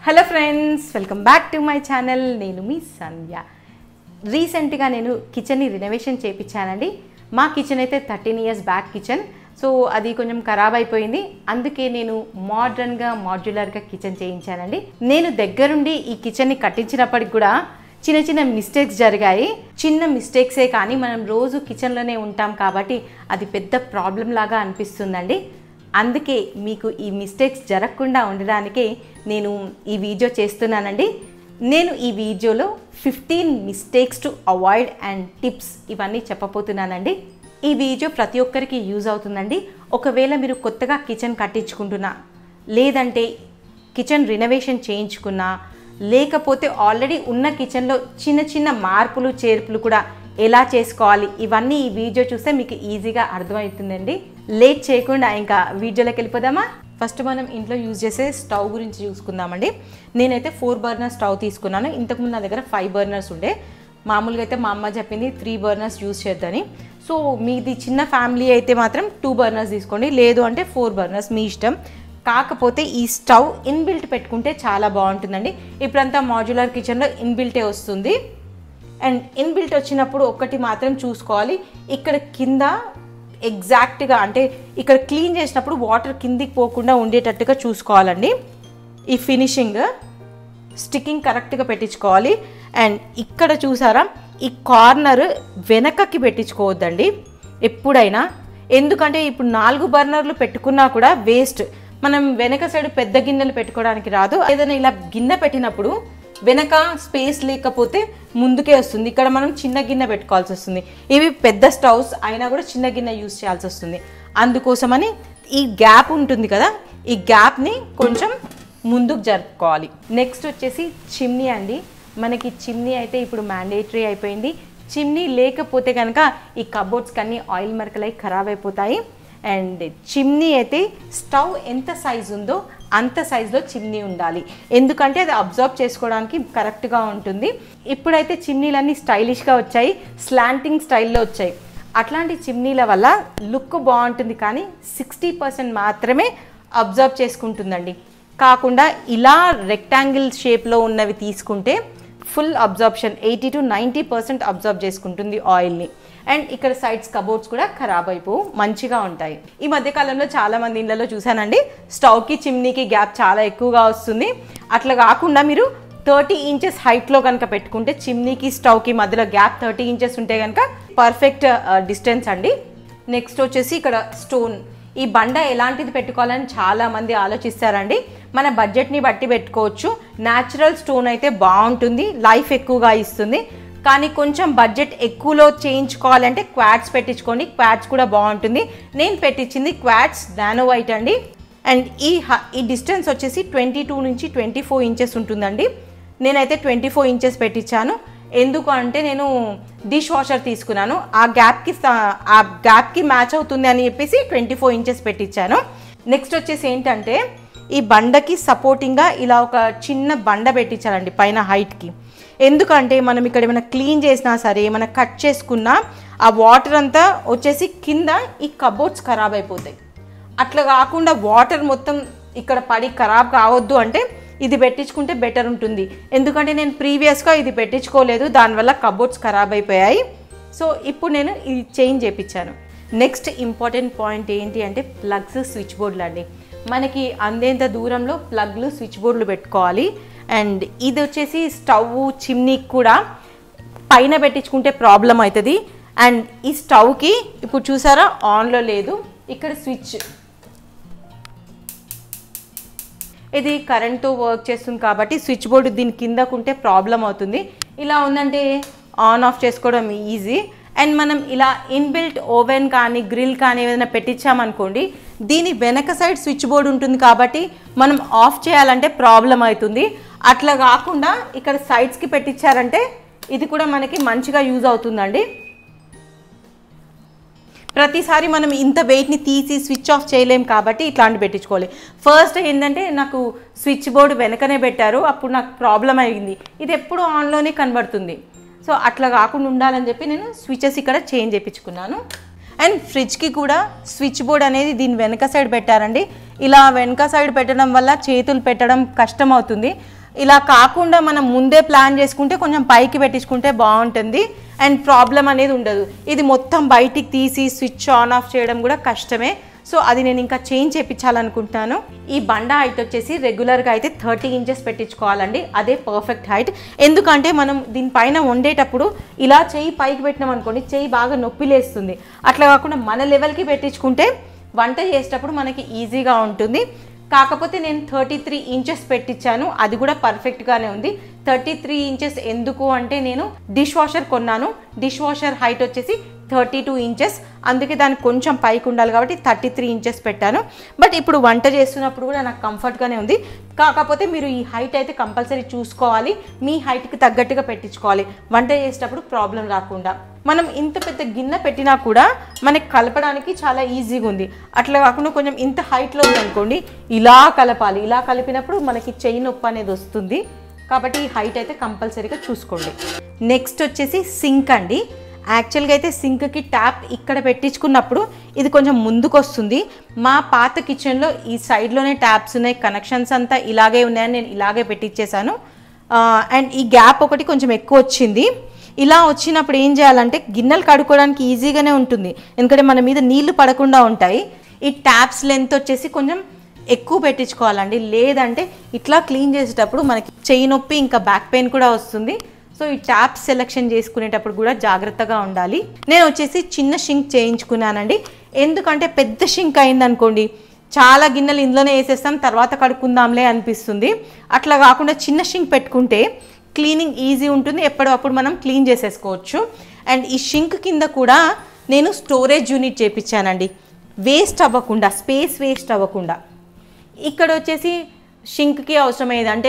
hello friends welcome back to my channel నేను మీ సంధ్య రీసెంట్గా నేను కిచెన్ని రినోవేషన్ చేయించానండి మా కిచెన్ అయితే thirteen years back kitchen so అది కొంచెం ఖరాబ్ అయిపోయింది అందుకే నేను మోడ్రన్గా మాడ్యులర్గా కిచెన్ చేయించానండి నేను దగ్గరుండి ఈ కిచెన్ని కట్టించినప్పటికి కూడా చిన్న చిన్న మిస్టేక్స్ జరిగాయి చిన్న మిస్టేక్సే కానీ మనం రోజు కిచెన్లోనే ఉంటాం కాబట్టి అది పెద్ద ప్రాబ్లం లాగా అనిపిస్తుందండి అందుకే మీకు ఈ మిస్టేక్స్ జరగకుండా ఉండడానికే నేను ఈ వీడియో చేస్తున్నానండి నేను ఈ వీడియోలో fifteen mistakes to avoid and tips ఇవన్నీ చెప్పబోతున్నానండి ఈ వీడియో ప్రతి ఒక్కరికి యూజ్ అవుతుందండి ఒకవేళ మీరు కొత్తగా కిచెన్ కట్టించుకుంటున్నా లేదంటే కిచెన్ రినోవేషన్ చేయించుకున్నా లేకపోతే ఆల్రెడీ ఉన్న కిచెన్లో చిన్న చిన్న మార్పులు చేర్పులు కూడా ఎలా చేసుకోవాలి ఇవన్నీ ఈ వీడియో చూస్తే మీకు ఈజీగా అర్థమవుతుందండి లేట్ చేయకుండా ఇంకా వీడియోలోకి వెళ్ళిపోదామా ఫస్ట్ మనం ఇంట్లో యూజ్ చేసే స్టవ్ గురించి చూసుకుందామండి నేనైతే ఫోర్ బర్నర్ స్టవ్ తీసుకున్నాను ఇంతకుముందు నా దగ్గర ఫైవ్ బర్నర్స్ ఉండే మామూలుగా అయితే మా అమ్మ చెప్పింది త్రీ బర్నర్స్ యూజ్ చేద్దని సో మీది చిన్న ఫ్యామిలీ అయితే మాత్రం టూ బర్నర్స్ తీసుకోండి లేదు అంటే ఫోర్ బర్నర్స్ మీ ఇష్టం కాకపోతే ఈ స్టవ్ ఇన్బిల్ట్ పెట్టుకుంటే చాలా బాగుంటుందండి ఇప్పుడంతా మాడ్యులర్ కిచెన్లో ఇన్బిల్టే వస్తుంది అండ్ ఇన్బిల్ట్ వచ్చినప్పుడు ఒక్కటి మాత్రం చూసుకోవాలి ఇక్కడ కింద ఎగ్జాక్ట్గా అంటే ఇక్కడ క్లీన్ చేసినప్పుడు వాటర్ కిందికి పోకుండా ఉండేటట్టుగా చూసుకోవాలండి ఈ ఫినిషింగ్ స్టిక్కింగ్ కరెక్ట్గా పెట్టించుకోవాలి అండ్ ఇక్కడ చూసారా ఈ కార్నర్ వెనకకి పెట్టించుకోవద్దండి ఎప్పుడైనా ఎందుకంటే ఇప్పుడు నాలుగు బర్నర్లు పెట్టుకున్నా కూడా వేస్ట్ మనం వెనక సైడ్ పెద్ద గిన్నెలు పెట్టుకోవడానికి రాదు ఏదైనా ఇలా గిన్నె పెట్టినప్పుడు వెనక స్పేస్ లేకపోతే ముందుకే వస్తుంది ఇక్కడ మనం చిన్న గిన్నె పెట్టుకోవాల్సి వస్తుంది ఇవి పెద్ద స్టవ్స్ అయినా కూడా చిన్న గిన్నె యూస్ చేయాల్సి వస్తుంది అందుకోసమని ఈ గ్యాప్ ఉంటుంది కదా ఈ గ్యాప్ని కొంచెం ముందుకు జరుపుకోవాలి నెక్స్ట్ వచ్చేసి చిమ్నీ అండి మనకి చిమ్నీ అయితే ఇప్పుడు మ్యాండేటరీ అయిపోయింది చిమ్నీ లేకపోతే కనుక ఈ కబోర్డ్స్ కన్నీ ఆయిల్ మరకలై ఖరాబ్ అయిపోతాయి అండ్ చిమ్నీ అయితే స్టవ్ ఎంత సైజు ఉందో అంత సైజులో చిమ్నీ ఉండాలి ఎందుకంటే అది అబ్జర్వ్ చేసుకోవడానికి కరెక్ట్గా ఉంటుంది ఇప్పుడైతే చిమ్నీలన్నీ స్టైలిష్గా వచ్చాయి స్లాంటింగ్ స్టైల్లో వచ్చాయి అట్లాంటి చిమ్నీల వల్ల లుక్ బాగుంటుంది కానీ సిక్స్టీ పర్సెంట్ మాత్రమే అబ్జర్వ్ చేసుకుంటుందండి కాకుండా ఇలా రెక్టాంగిల్ షేప్లో ఉన్నవి తీసుకుంటే full absorption eighty to ninety percent absorb చేసుకుంటుంది ఆయిల్ని అండ్ ఇక్కడ సైడ్స్ కబోర్డ్స్ కూడా ఖరాబ్ అయిపోవు మంచిగా ఉంటాయి ఈ మధ్య కాలంలో చాలా మంది ఇళ్ళలో చూసానండి స్టవ్కి చిమ్నీకి గ్యాప్ చాలా ఎక్కువగా వస్తుంది అట్లా కాకుండా మీరు థర్టీ ఇంచెస్ హైట్లో కనుక పెట్టుకుంటే చిమ్నీకి స్టవ్కి మధ్యలో గ్యాప్ థర్టీ ఇంచెస్ ఉంటే కనుక పర్ఫెక్ట్ డిస్టెన్స్ అండి నెక్స్ట్ వచ్చేసి ఇక్కడ స్టోన్ ఈ బండ ఎలాంటిది పెట్టుకోవాలని చాలా మంది ఆలోచిస్తారండి మన బడ్జెట్ని బట్టి పెట్టుకోవచ్చు న్యాచురల్ స్టోన్ అయితే బాగుంటుంది లైఫ్ ఎక్కువగా ఇస్తుంది కానీ కొంచెం బడ్జెట్ ఎక్కువలో చేయించుకోవాలంటే క్వాడ్స్ పెట్టించుకోండి క్వాడ్స్ కూడా బాగుంటుంది నేను పెట్టించింది క్వాడ్స్ నానో వైట్ అండి అండ్ ఈ ఈ డిస్టెన్స్ వచ్చేసి ట్వంటీ టూ నుంచి ట్వంటీ ఫోర్ ఇంచెస్ ఉంటుందండి నేనైతే ట్వంటీ ఫోర్ ఇంచెస్ పెట్టించాను ఎందుకు అంటే నేను డిష్ వాషర్ తీసుకున్నాను ఆ గ్యాప్కి ఆ గ్యాప్కి మ్యాచ్ అవుతుంది అని చెప్పేసి ట్వంటీ ఫోర్ ఇంచెస్ పెట్టించాను నెక్స్ట్ వచ్చేసి ఏంటంటే ఈ బండకి సపోర్టింగ్గా ఇలా ఒక చిన్న బండ పెట్టించాలండి పైన హైట్కి ఎందుకంటే మనం ఇక్కడ ఏమైనా క్లీన్ చేసినా సరే ఏమైనా కట్ చేసుకున్నా ఆ వాటర్ అంతా వచ్చేసి కింద ఈ కబోర్డ్స్ ఖరాబ్ అయిపోతాయి అట్లా కాకుండా వాటర్ మొత్తం ఇక్కడ పడి ఖరాబ్ కావద్దు అంటే ఇది పెట్టించుకుంటే బెటర్ ఉంటుంది ఎందుకంటే నేను ప్రీవియస్గా ఇది పెట్టించుకోలేదు దానివల్ల కబోర్డ్స్ ఖరాబ్ అయిపోయాయి సో ఇప్పుడు నేను ఇది చేంజ్ చేయించాను నెక్స్ట్ ఇంపార్టెంట్ పాయింట్ ఏంటి అంటే ప్లగ్స్ స్విచ్ బోర్డులు అండి మనకి అందేంత దూరంలో ప్లగ్లు స్విచ్ బోర్డులు పెట్టుకోవాలి అండ్ ఇది వచ్చేసి స్టవ్ చిమ్నీకి కూడా పైన పెట్టించుకుంటే ప్రాబ్లం అవుతుంది అండ్ ఈ స్టవ్కి ఇప్పుడు చూసారా ఆన్లో లేదు ఇక్కడ స్విచ్ ఇది కరెంట్తో వర్క్ చేస్తుంది కాబట్టి స్విచ్ బోర్డు దీని కిందకుంటే ప్రాబ్లం అవుతుంది ఇలా ఉందంటే ఆన్ ఆఫ్ చేసుకోవడం ఈజీ అండ్ మనం ఇలా ఇన్బిల్ట్ ఓవెన్ కానీ గ్రిల్ కానీ ఏదైనా పెట్టించామనుకోండి దీని వెనక సైడ్ స్విచ్ బోర్డు ఉంటుంది కాబట్టి మనం ఆఫ్ చేయాలంటే ప్రాబ్లం అవుతుంది అట్లా కాకుండా ఇక్కడ సైడ్స్కి పెట్టించారంటే ఇది కూడా మనకి మంచిగా యూజ్ అవుతుందండి ప్రతిసారి మనం ఇంత వెయిట్ని తీసి స్విచ్ ఆఫ్ చేయలేం కాబట్టి ఇట్లాంటి పెట్టించుకోవాలి ఫస్ట్ ఏంటంటే నాకు స్విచ్ బోర్డు వెనకనే పెట్టారు అప్పుడు నాకు ప్రాబ్లం అయింది ఇది ఎప్పుడు ఆన్లోనే కనబడుతుంది సో అట్లా కాకుండా ఉండాలని చెప్పి నేను స్విచెస్ ఇక్కడ చేంజ్ చేయించుకున్నాను అండ్ ఫ్రిడ్జ్కి కూడా స్విచ్ బోర్డ్ అనేది దీని వెనక సైడ్ పెట్టారండి ఇలా వెనక సైడ్ పెట్టడం వల్ల చేతులు పెట్టడం కష్టం అవుతుంది ఇలా కాకుండా మనం ముందే ప్లాన్ చేసుకుంటే కొంచెం పైకి పెట్టించుకుంటే బాగుంటుంది అండ్ ప్రాబ్లం అనేది ఉండదు ఇది మొత్తం బయటికి తీసి స్విచ్ ఆన్ ఆఫ్ చేయడం కూడా కష్టమే సో అది నేను ఇంకా చేంజ్ చేయించాలనుకుంటున్నాను ఈ బండ హైట్ వచ్చేసి రెగ్యులర్గా అయితే థర్టీ ఇంచెస్ పెట్టించుకోవాలండి అదే పర్ఫెక్ట్ హైట్ ఎందుకంటే మనం దీనిపైన వండేటప్పుడు ఇలా చేయి పైకి పెట్టినాం అనుకోండి చేయి బాగా నొప్పి లేస్తుంది అట్లా కాకుండా మన లెవెల్కి పెట్టించుకుంటే వంట చేసేటప్పుడు మనకి ఈజీగా ఉంటుంది కాకపోతే నేను థర్టీ త్రీ ఇంచెస్ పెట్టించాను అది కూడా పర్ఫెక్ట్గానే ఉంది థర్టీ త్రీ ఇంచెస్ ఎందుకు అంటే నేను డిష్ వాషర్ కొన్నాను డిష్ వాషర్ హైట్ వచ్చేసి థర్టీ టూ ఇంచెస్ అందుకే దానికి కొంచెం పైకి ఉండాలి కాబట్టి థర్టీ త్రీ ఇంచెస్ పెట్టాను బట్ ఇప్పుడు వంట చేస్తున్నప్పుడు కూడా నాకు కంఫర్ట్గానే ఉంది కాకపోతే మీరు ఈ హైట్ అయితే కంపల్సరీ చూసుకోవాలి మీ హైట్కి తగ్గట్టుగా పెట్టించుకోవాలి వంట చేసేటప్పుడు ప్రాబ్లం రాకుండా మనం ఇంత పెద్ద గిన్నె పెట్టినా కూడా మనకి కలపడానికి చాలా ఈజీగా ఉంది అట్లా కాకుండా కొంచెం ఇంత హైట్లో ఉంది అనుకోండి ఇలా కలపాలి ఇలా కలిపినప్పుడు మనకి చెయ్యి నొప్పి అనేది వస్తుంది కాబట్టి ఈ హైట్ అయితే కంపల్సరీగా చూసుకోండి నెక్స్ట్ వచ్చేసి సింక్ అండి యాక్చువల్గా అయితే సింక్కి ట్యాప్ ఇక్కడ పెట్టించుకున్నప్పుడు ఇది కొంచెం ముందుకు వస్తుంది మా పాత కిచెన్లో ఈ సైడ్లోనే ట్యాప్స్ ఉన్నాయి కనెక్షన్స్ అంతా ఇలాగే ఉన్నాయని నేను ఇలాగే పెట్టించేశాను అండ్ ఈ గ్యాప్ ఒకటి కొంచెం ఎక్కువ వచ్చింది ఇలా వచ్చినప్పుడు ఏం చేయాలంటే గిన్నెలు కడుక్కోవడానికి ఈజీగానే ఉంటుంది ఎందుకంటే మన మీద నీళ్లు పడకుండా ఉంటాయి ఈ ట్యాప్స్ లెంత్ వచ్చేసి కొంచెం ఎక్కువ పెట్టించుకోవాలండి లేదంటే ఇట్లా క్లీన్ చేసేటప్పుడు మనకి చెయ్యి నొప్పి ఇంకా బ్యాక్ పెయిన్ కూడా వస్తుంది సో ఈ ట్యాప్ సెలెక్షన్ చేసుకునేటప్పుడు కూడా జాగ్రత్తగా ఉండాలి నేను వచ్చేసి చిన్న షింక్ చేయించుకున్నానండి ఎందుకంటే పెద్ద షింక్ అయిందనుకోండి చాలా గిన్నెలు ఇందులోనే వేసేస్తాం తర్వాత కడుక్కుందాంలే అనిపిస్తుంది అట్లా కాకుండా చిన్న షింక్ పెట్టుకుంటే క్లీనింగ్ ఈజీ ఉంటుంది ఎప్పటికప్పుడు మనం క్లీన్ చేసేసుకోవచ్చు అండ్ ఈ షింక్ కింద కూడా నేను స్టోరేజ్ యూనిట్ చేపించానండి వేస్ట్ అవ్వకుండా స్పేస్ వేస్ట్ అవ్వకుండా ఇక్కడ వచ్చేసి షింక్కి అవసరమయ్యేది అంటే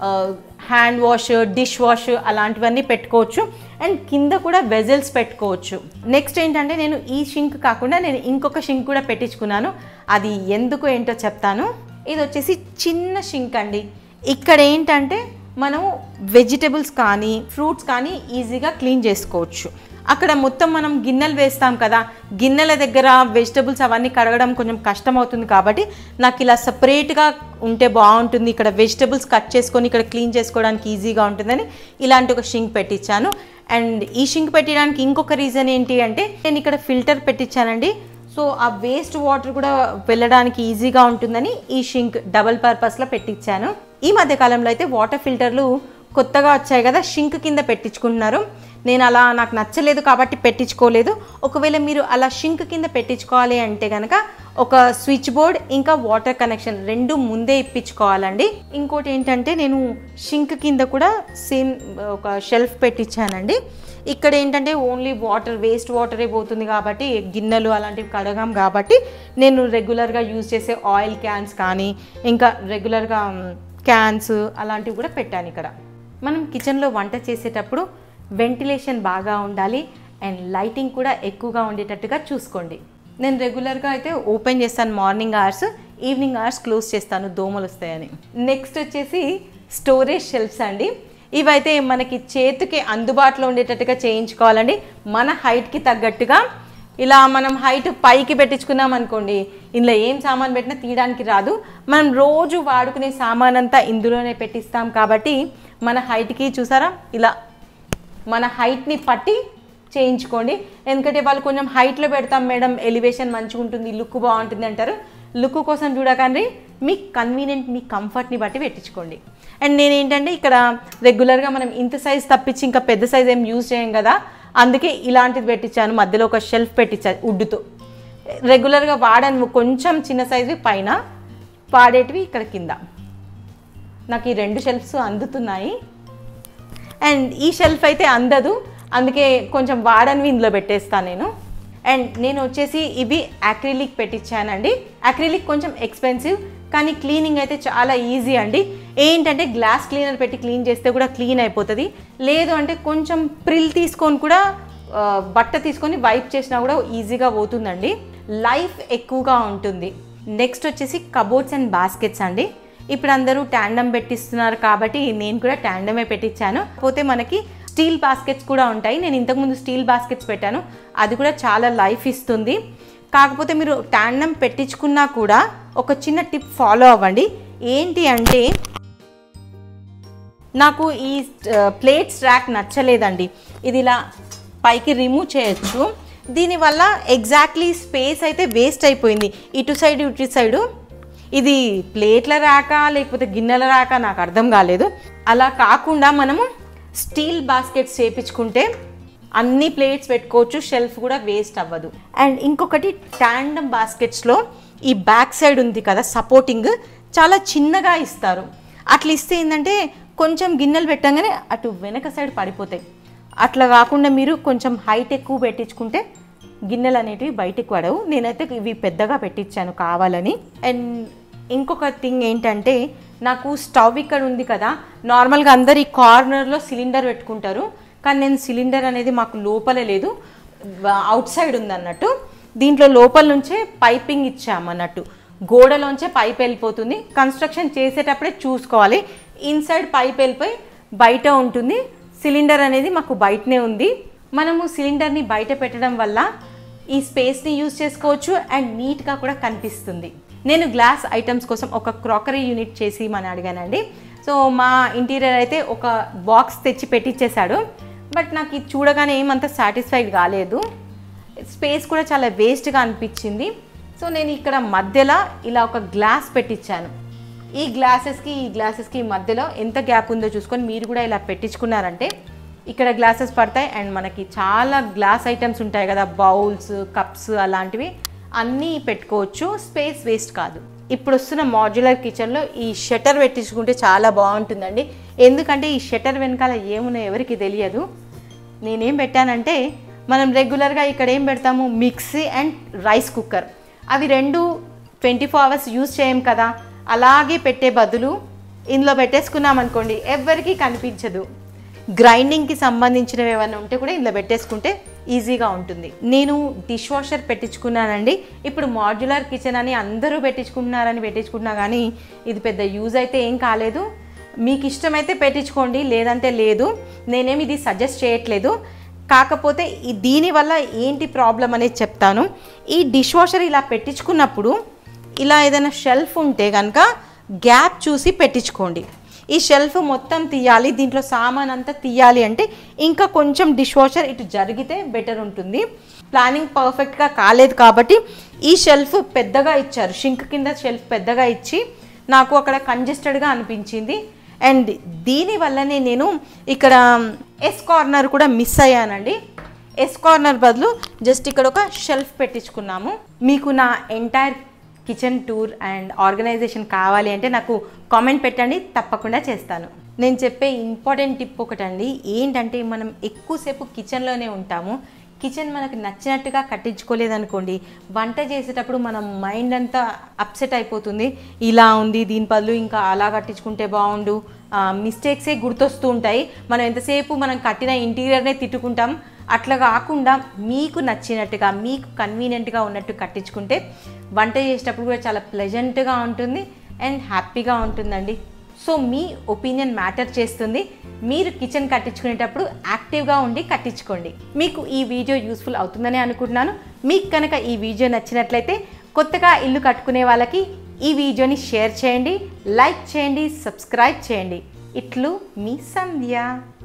హ్యాండ్ వాష్ డిష్ వాష్ అలాంటివన్నీ పెట్టుకోవచ్చు అండ్ కింద కూడా వెజల్స్ పెట్టుకోవచ్చు నెక్స్ట్ ఏంటంటే నేను ఈ షింక్ కాకుండా నేను ఇంకొక షింక్ కూడా పెట్టించుకున్నాను అది ఎందుకు ఏంటో చెప్తాను ఇది వచ్చేసి చిన్న షింక్ అండి ఇక్కడ ఏంటంటే మనం వెజిటబుల్స్ కానీ ఫ్రూట్స్ కానీ ఈజీగా క్లీన్ చేసుకోవచ్చు అక్కడ మొత్తం మనం గిన్నెలు వేస్తాం కదా గిన్నెల దగ్గర వెజిటబుల్స్ అవన్నీ కడగడం కొంచెం కష్టం అవుతుంది కాబట్టి నాకు ఇలా సపరేట్గా ఉంటే బాగుంటుంది ఇక్కడ వెజిటబుల్స్ కట్ చేసుకొని ఇక్కడ క్లీన్ చేసుకోవడానికి ఈజీగా ఉంటుందని ఇలాంటి ఒక షింక్ పెట్టించాను అండ్ ఈ షింక్ పెట్టడానికి ఇంకొక రీజన్ ఏంటి అంటే నేను ఇక్కడ ఫిల్టర్ పెట్టించానండి సో ఆ వేస్ట్ వాటర్ కూడా వెళ్ళడానికి ఈజీగా ఉంటుందని ఈ షింక్ డబల్ పర్పస్లో పెట్టించాను ఈ మధ్య కాలంలో అయితే వాటర్ ఫిల్టర్లు కొత్తగా వచ్చాయి కదా షింక్ కింద పెట్టించుకుంటున్నారు నేను అలా నాకు నచ్చలేదు కాబట్టి పెట్టించుకోలేదు ఒకవేళ మీరు అలా షింక్ కింద పెట్టించుకోవాలి అంటే కనుక ఒక స్విచ్ బోర్డ్ ఇంకా వాటర్ కనెక్షన్ రెండు ముందే ఇప్పించుకోవాలండి ఇంకోటి ఏంటంటే నేను షింక్ కింద కూడా సేమ్ ఒక షెల్ఫ్ పెట్టించానండి ఇక్కడ ఏంటంటే ఓన్లీ వాటర్ వేస్ట్ వాటరే పోతుంది కాబట్టి గిన్నెలు అలాంటివి కడగాం కాబట్టి నేను రెగ్యులర్గా యూజ్ చేసే ఆయిల్ క్యాన్స్ కానీ ఇంకా రెగ్యులర్గా క్యాన్స్ అలాంటివి కూడా పెట్టాను ఇక్కడ మనం కిచెన్లో వంట చేసేటప్పుడు వెంటిలేషన్ బాగా ఉండాలి అండ్ లైటింగ్ కూడా ఎక్కువగా ఉండేటట్టుగా చూసుకోండి నేను రెగ్యులర్గా అయితే ఓపెన్ చేస్తాను morning hours evening hours close చేస్తాను దోమలు వస్తాయని నెక్స్ట్ వచ్చేసి స్టోరేజ్ షెల్ఫ్స్ అండి ఇవైతే మనకి చేతికి అందుబాటులో ఉండేటట్టుగా చేయించుకోవాలండి మన హైట్కి తగ్గట్టుగా ఇలా మనం హైట్ పైకి పెట్టించుకున్నాం అనుకోండి ఇందులో ఏం సామాన్ పెట్టినా తీయడానికి రాదు మనం రోజు వాడుకునే సామాన్ అంతా ఇందులోనే పెట్టిస్తాం కాబట్టి మన హైట్కి చూసారా ఇలా మన హైట్ని పట్టి చేయించుకోండి ఎందుకంటే వాళ్ళు కొంచెం హైట్లో పెడతాం మేడం ఎలివేషన్ మంచిగా ఉంటుంది లుక్ బాగుంటుంది అంటారు లుక్ కోసం చూడకండి మీ కన్వీనియంట్ మీ కంఫర్ట్ని బట్టి పెట్టించుకోండి అండ్ నేను ఏంటంటే ఇక్కడ రెగ్యులర్గా మనం ఇంత సైజ్ తప్పించి ఇంకా పెద్ద సైజ్ ఏం యూజ్ చేయం కదా అందుకే ఇలాంటిది పెట్టించాను మధ్యలో ఒక షెల్ఫ్ పెట్టించాను వుడ్తో రెగ్యులర్గా వాడను కొంచెం చిన్న సైజు పైన వాడేటివి ఇక్కడ కింద నాకు ఈ రెండు షెల్ఫ్స్ అందుతున్నాయి అండ్ ఈ షెల్ఫ్ అయితే అందదు అందుకే కొంచెం వాడనివి ఇందులో పెట్టేస్తాను నేను అండ్ నేను వచ్చేసి ఇవి అక్రిలిక్ పెట్టించానండి అక్రిలిక్ కొంచెం ఎక్స్పెన్సివ్ కానీ క్లీనింగ్ అయితే చాలా ఈజీ అండి ఏంటంటే గ్లాస్ క్లీనర్ పెట్టి క్లీన్ చేస్తే కూడా క్లీన్ అయిపోతుంది లేదు అంటే కొంచెం ప్రిల్ తీసుకొని కూడా ఆ, బట్ట తీసుకొని వైప్ చేసినా కూడా ఈజీగా పోతుందండి లైఫ్ ఎక్కువగా ఉంటుంది నెక్స్ట్ వచ్చేసి కబోర్డ్స్ అండ్ బాస్కెట్స్ అండి ఇప్పుడు అందరూ ట్యాండమ్ పెట్టిస్తున్నారు కాబట్టి నేను కూడా ట్యాండమే పెట్టించాను పోతే మనకి స్టీల్ బాస్కెట్స్ కూడా ఉంటాయి నేను ఇంతకుముందు స్టీల్ బాస్కెట్స్ పెట్టాను అది కూడా చాలా లైఫ్ ఇస్తుంది కాకపోతే మీరు ట్యాండమ్ పెట్టించుకున్నా కూడా ఒక చిన్న టిప్ ఫాలో అవ్వండి ఏంటి అంటే నాకు ఈ ప్లేట్స్ ర్యాక్ నచ్చలేదండి ఇది ఇలా పైకి రిమూవ్ చేయొచ్చు దీనివల్ల ఎగ్జాక్ట్లీ స్పేస్ అయితే వేస్ట్ అయిపోయింది ఇటు సైడ్ ఇటు సైడు ఇది ప్లేట్ల రాక లేకపోతే గిన్నెల రాక నాకు అర్థం కాలేదు అలా కాకుండా మనము స్టీల్ బాస్కెట్స్ చేపించుకుంటే అన్ని ప్లేట్స్ పెట్టుకోవచ్చు షెల్ఫ్ కూడా వేస్ట్ అవ్వదు అండ్ ఇంకొకటి ట్యాండమ్ బాస్కెట్స్లో ఈ బ్యాక్ సైడ్ ఉంది కదా సపోర్టింగ్ చాలా చిన్నగా ఇస్తారు అట్లా ఇస్తే ఏంటంటే కొంచెం గిన్నెలు పెట్టగానే అటు వెనక సైడ్ పడిపోతాయి అట్లా కాకుండా మీరు కొంచెం హైట్ ఎక్కువ పెట్టించుకుంటే గిన్నెలు అనేటివి బయటికి పడవు నేనైతే ఇవి పెద్దగా పెట్టించాను కావాలని అండ్ ఇంకొక థింగ్ ఏంటంటే నాకు స్టవ్ ఇక్కడ ఉంది కదా నార్మల్గా అందరు ఈ కార్నర్లో సిలిండర్ పెట్టుకుంటారు కానీ నేను సిలిండర్ అనేది మాకు లోపలే లేదు అవుట్ సైడ్ ఉంది అన్నట్టు దీంట్లో లోపల నుంచే పైపింగ్ ఇచ్చామన్నట్టు గోడలోంచే పైప్ వెళ్ళిపోతుంది కన్స్ట్రక్షన్ చేసేటప్పుడే చూసుకోవాలి ఇన్సైడ్ పైప్ వెళ్ళిపోయి బయట ఉంటుంది సిలిండర్ అనేది మాకు బయటనే ఉంది మనము సిలిండర్ని బయట పెట్టడం వల్ల ఈ స్పేస్ని యూజ్ చేసుకోవచ్చు అండ్ నీట్గా కూడా కనిపిస్తుంది నేను గ్లాస్ ఐటమ్స్ కోసం ఒక క్రాకరీ యూనిట్ చేసి మన అడిగానండి సో మా ఇంటీరియర్ అయితే ఒక బాక్స్ తెచ్చి పెట్టించేశాడు బట్ నాకు ఇది చూడగానే ఏమంత సాటిస్ఫైడ్ కాలేదు స్పేస్ కూడా చాలా వేస్ట్గా అనిపించింది సో నేను ఇక్కడ మధ్యలో ఇలా ఒక గ్లాస్ పెట్టించాను ఈ గ్లాసెస్కి ఈ గ్లాసెస్కి మధ్యలో ఎంత గ్యాప్ ఉందో చూసుకొని మీరు కూడా ఇలా పెట్టించుకున్నారంటే ఇక్కడ గ్లాసెస్ పడతాయి అండ్ మనకి చాలా గ్లాస్ ఐటమ్స్ ఉంటాయి కదా బౌల్స్ కప్స్ అలాంటివి అన్నీ పెట్టుకోవచ్చు స్పేస్ వేస్ట్ కాదు ఇప్పుడు వస్తున్న మాడ్యులర్ కిచెన్లో ఈ షట్టర్ పెట్టించుకుంటే చాలా బాగుంటుందండి ఎందుకంటే ఈ షట్టర్ వెనకాల ఏమున్నాయో ఎవరికి తెలియదు నేనేం పెట్టానంటే మనం రెగ్యులర్గా ఇక్కడ ఏం పెడతాము మిక్సీ అండ్ రైస్ కుక్కర్ అవి రెండు ట్వంటీ ఫోర్ అవర్స్ యూజ్ చేయం కదా అలాగే పెట్టే బదులు ఇందులో పెట్టేసుకున్నాం అనుకోండి ఎవరికి కనిపించదు గ్రైండింగ్కి సంబంధించినవి ఏమైనా ఉంటే కూడా ఇందులో పెట్టేసుకుంటే ఈజీగా ఉంటుంది నేను డిష్ వాషర్ పెట్టించుకున్నానండి ఇప్పుడు మాడ్యులర్ కిచెన్ అని అందరూ పెట్టించుకుంటున్నారని పెట్టించుకున్నా కానీ ఇది పెద్ద యూజ్ అయితే ఏం కాలేదు మీకు ఇష్టమైతే పెట్టించుకోండి లేదంటే లేదు నేనేమి ఇది సజెస్ట్ చేయట్లేదు కాకపోతే ఈ దీనివల్ల ఏంటి ప్రాబ్లం అనేది చెప్తాను ఈ డిష్ వాషర్ ఇలా పెట్టించుకున్నప్పుడు ఇలా ఏదైనా షెల్ఫ్ ఉంటే కనుక గ్యాప్ చూసి పెట్టించుకోండి ఈ షెల్ఫ్ మొత్తం తీయాలి దీంట్లో సామాన్ అంతా తీయాలి అంటే ఇంకా కొంచెం డిష్ వాషర్ ఇటు జరిగితే బెటర్ ఉంటుంది ప్లానింగ్ పర్ఫెక్ట్గా కాలేదు కాబట్టి ఈ షెల్ఫ్ పెద్దగా ఇచ్చారు షింక్ కింద షెల్ఫ్ పెద్దగా ఇచ్చి నాకు అక్కడ కంజెస్టెడ్గా అనిపించింది అండ్ దీని వల్లనే నేను ఇక్కడ ఎస్ కార్నర్ కూడా మిస్ అయ్యానండి ఎస్ కార్నర్ బదులు జస్ట్ ఇక్కడ ఒక షెల్ఫ్ పెట్టించుకున్నాము మీకు నా entire kitchen tour and organization కావాలి అంటే నాకు కామెంట్ పెట్టండి తప్పకుండా చేస్తాను నేను చెప్పే ఇంపార్టెంట్ టిప్ ఒకటండి ఏంటంటే మనం ఎక్కువసేపు కిచెన్లోనే ఉంటాము కిచెన్ మనకు నచ్చినట్టుగా కట్టించుకోలేదనుకోండి వంట చేసేటప్పుడు మనం మైండ్ అంతా అప్సెట్ అయిపోతుంది ఇలా ఉంది దీని బదులు ఇంకా అలా కట్టించుకుంటే బాగుండు మిస్టేక్సే గుర్తొస్తూ ఉంటాయి మనం ఎంతసేపు మనం కట్టిన ఇంటీరియర్నే తిట్టుకుంటాం అట్లా కాకుండా మీకు నచ్చినట్టుగా మీకు కన్వీనియంట్గా ఉన్నట్టు కట్టించుకుంటే వంట చేసేటప్పుడు కూడా చాలా ప్లెజెంట్గా ఉంటుంది అండ్ హ్యాపీగా ఉంటుందండి సో మీ ఒపీనియన్ మ్యాటర్ చేస్తుంది మీరు కిచెన్ కట్టించుకునేటప్పుడు యాక్టివ్గా ఉండి కట్టించుకోండి మీకు ఈ వీడియో యూస్ఫుల్ అవుతుందని అనుకుంటున్నాను మీకు కనుక ఈ వీడియో నచ్చినట్లయితే కొత్తగా ఇల్లు కట్టుకునే వాళ్ళకి ఈ వీడియోని షేర్ చేయండి లైక్ చేయండి సబ్స్క్రైబ్ చేయండి ఇట్లు మీ సంధ్య